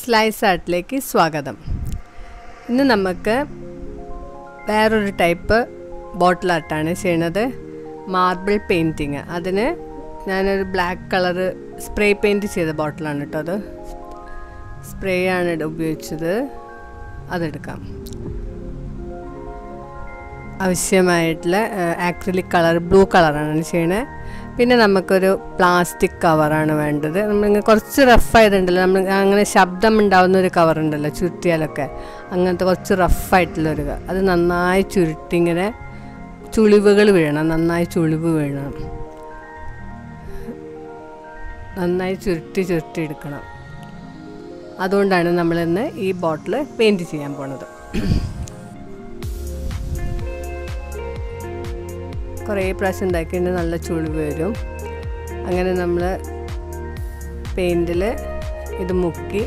slice ആർട്ടിലേക്ക് സ്വാഗതം ഇന്ന് നമുക്ക് വേറൊരു ടൈപ്പ് ബോട്ടിൽ ആർട്ടാണ് ചെയ്യണത് മാർബിൾ പെയിൻറ്റിങ് അതിന് ഞാനൊരു ബ്ലാക്ക് കളറ് സ്പ്രേ പെയിൻറ്റ് ചെയ്ത ബോട്ടിലാണ് കേട്ടോ അത് സ്പ്രേ ആണ് ഉപയോഗിച്ചത് അതെടുക്കാം ആവശ്യമായിട്ടുള്ള ആക്രിലിക് കളർ ബ്ലൂ കളറാണ് ചെയ്യണത് പിന്നെ നമുക്കൊരു പ്ലാസ്റ്റിക് കവറാണ് വേണ്ടത് നമ്മൾ കുറച്ച് റഫായതുണ്ടല്ലോ നമ്മൾ അങ്ങനെ ശബ്ദം ഉണ്ടാവുന്ന ഒരു കവർ ഉണ്ടല്ലോ ചുരുട്ടിയാലൊക്കെ അങ്ങനത്തെ കുറച്ച് റഫായിട്ടുള്ളൊരു അത് നന്നായി ചുരുട്ടി ഇങ്ങനെ ചുളിവുകൾ വീഴണം നന്നായി ചുളിവ് വീഴണം നന്നായി ചുരുട്ടി ചുരുട്ടി എടുക്കണം അതുകൊണ്ടാണ് നമ്മളിന്ന് ഈ ബോട്ടിൽ പെയിൻറ്റ് ചെയ്യാൻ പോണത് കുറേ പ്രാവശ്യം ഉണ്ടാക്കിയിട്ട് നല്ല ചുളിവ് വരും അങ്ങനെ നമ്മൾ പെയിൻറ്റിൽ ഇത് മുക്കി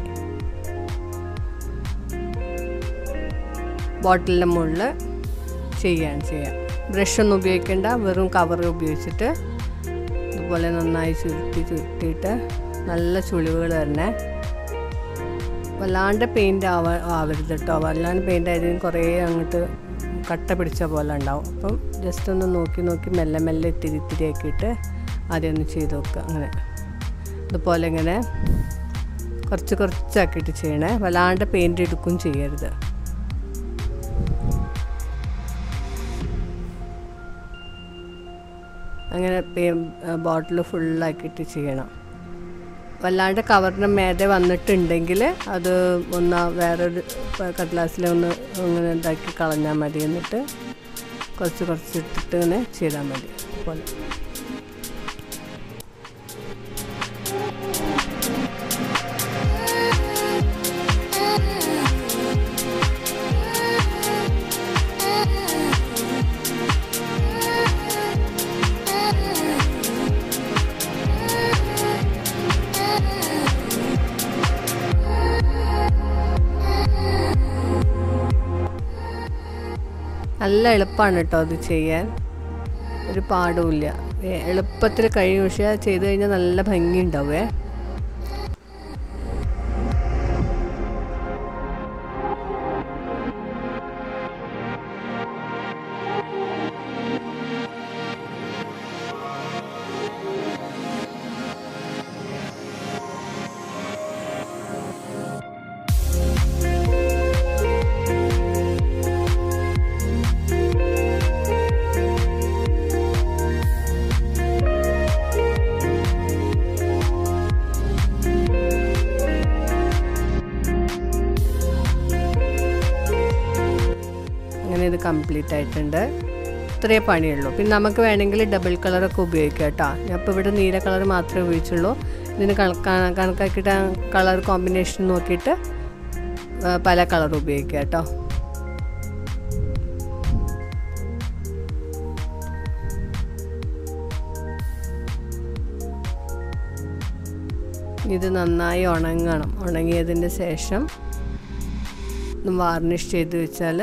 ബോട്ടിലിൻ്റെ മുകളിൽ ചെയ്യാണ് ചെയ്യുക ബ്രഷൊന്നും ഉപയോഗിക്കേണ്ട വെറും കവർ ഉപയോഗിച്ചിട്ട് ഇതുപോലെ നന്നായി ചുരുട്ടി ചുരുട്ടിയിട്ട് നല്ല ചുളിവുകൾ വരണേ വല്ലാണ്ട് പെയിൻ്റ് ആവ ആവരുത് കേട്ടോ വല്ലാണ്ട് പെയിൻ്റ് ആയതിന് കുറേ അങ്ങോട്ട് കട്ട പിടിച്ച പോലെ ഉണ്ടാവും അപ്പം ജസ്റ്റ് ഒന്ന് നോക്കി നോക്കി മെല്ലെ മെല്ലെ ഇത്തിരി ഇത്തിരി ആക്കിയിട്ട് ആദ്യം ഒന്ന് ചെയ്ത് നോക്കുക അങ്ങനെ ഇതുപോലെ ഇങ്ങനെ കുറച്ച് കുറച്ചാക്കിയിട്ട് ചെയ്യണേ വല്ലാണ്ട് പെയിൻ്റ് എടുക്കും ചെയ്യരുത് അങ്ങനെ ബോട്ടിൽ ഫുള്ളാക്കിയിട്ട് ചെയ്യണം വല്ലാണ്ട് കവറിന് മേതെ വന്നിട്ടുണ്ടെങ്കിൽ അത് ഒന്ന് വേറൊരു കടലാസിൽ ഒന്ന് ഇങ്ങനെ ഇതാക്കി കളഞ്ഞാൽ മതി എന്നിട്ട് കുറച്ച് കുറച്ച് ഇട്ടിട്ട് ഇങ്ങനെ ചെയ്താൽ മതി പോലെ നല്ല എളുപ്പമാണ് കേട്ടോ അത് ചെയ്യാൻ ഒരു പാടുമില്ല എളുപ്പത്തിൽ കഴിയും പക്ഷേ ചെയ്ത് കഴിഞ്ഞാൽ നല്ല ഭംഗി ഉണ്ടാവേ അങ്ങനെ ഇത് കംപ്ലീറ്റ് ആയിട്ടുണ്ട് ഇത്രയേ പണിയുള്ളൂ പിന്നെ നമുക്ക് വേണമെങ്കിൽ ഡബിൾ കളറൊക്കെ ഉപയോഗിക്കാം കേട്ടോ ഞാൻ ഇപ്പോൾ ഇവിടെ നീല കളർ മാത്രമേ ഉപയോഗിച്ചുള്ളൂ ഇതിന് കണക്കാ കണക്കാക്കിയിട്ട് കളർ കോമ്പിനേഷൻ നോക്കിയിട്ട് പല കളർ ഉപയോഗിക്കുക കേട്ടോ ഇത് നന്നായി ഉണങ്ങണം ഉണങ്ങിയതിൻ്റെ ശേഷം വാർണിഷ് ചെയ്ത് വെച്ചാൽ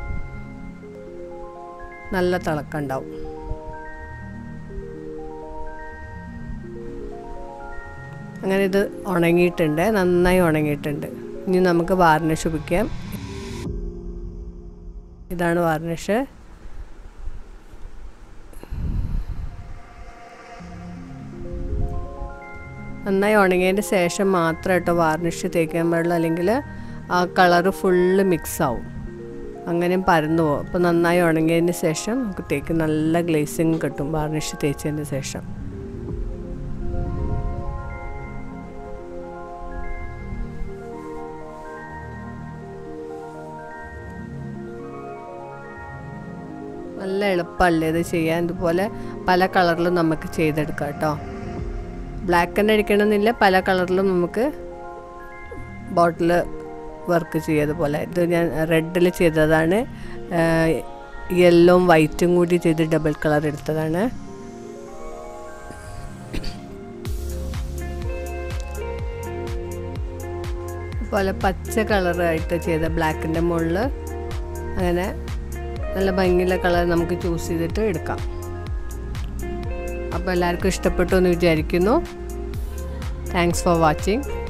നല്ല തിളക്കണ്ടാവും അങ്ങനെ ഇത് ഉണങ്ങിയിട്ടുണ്ട് നന്നായി ഉണങ്ങിയിട്ടുണ്ട് ഇനി നമുക്ക് വാർണിഷ് ഉപയോഗിക്കാം ഇതാണ് വാർണിഷ് നന്നായി ഉണങ്ങിയതിന് ശേഷം മാത്രം കേട്ടോ വാർണിഷ് തേക്കാൻ പാടുള്ളൂ അല്ലെങ്കിൽ ആ കളറ് ഫുള്ള് മിക്സ് ആവും അങ്ങനെയും പരന്നു പോകും അപ്പോൾ നന്നായി ഉണങ്ങിയതിന് ശേഷം നമുക്ക് തേക്ക് നല്ല ഗ്ലേസിങ് കിട്ടും വാർണിഷ് തേച്ചതിന് ശേഷം നല്ല എളുപ്പമല്ലേ ഇത് ചെയ്യാൻ ഇതുപോലെ പല കളറിലും നമുക്ക് ചെയ്തെടുക്കാം കേട്ടോ ബ്ലാക്ക് തന്നെ അടിക്കണമെന്നില്ല പല കളറിലും നമുക്ക് ബോട്ടിൽ വർക്ക് ചെയ്തതുപോലെ ഇത് ഞാൻ റെഡിൽ ചെയ്തതാണ് യെല്ലോവും വൈറ്റും കൂടി ചെയ്ത് ഡബിൾ കളർ എടുത്തതാണ് പോലെ പച്ച കളറായിട്ട് ചെയ്ത ബ്ലാക്കിൻ്റെ മുകളിൽ അങ്ങനെ നല്ല ഭംഗിയുള്ള കളർ നമുക്ക് ചൂസ് ചെയ്തിട്ട് എടുക്കാം അപ്പോൾ എല്ലാവർക്കും ഇഷ്ടപ്പെട്ടു എന്ന് വിചാരിക്കുന്നു താങ്ക്സ് ഫോർ വാച്ചിങ്